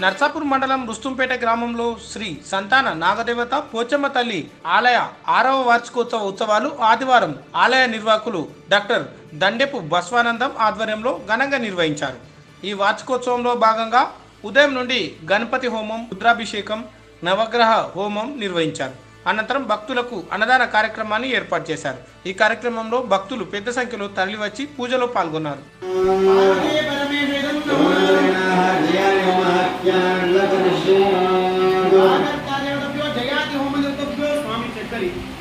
నర్సాపూర్ మండలం రుస్తుంపేట గ్రామంలో శ్రీ సంతాన నాగదేవత పోచమ్మ తల్లి ఆలయ ఆరవ వార్షికోత్సవ ఉత్సవాలు ఆదివారం ఆలయ నిర్వాహకులు డాక్టర్ దండెపు బస్వానందం ఆధ్వర్యంలో ఘనంగా నిర్వహించారు ఈ వార్షికోత్సవంలో భాగంగా ఉదయం నుండి గణపతి హోమం రుద్రాభిషేకం నవగ్రహ హోమం నిర్వహించారు అనంతరం భక్తులకు అన్నదాన కార్యక్రమాన్ని ఏర్పాటు చేశారు ఈ కార్యక్రమంలో భక్తులు పెద్ద సంఖ్యలో తరలివచ్చి పూజలో పాల్గొన్నారు జయాతి హోమ స్వామి చక్కరి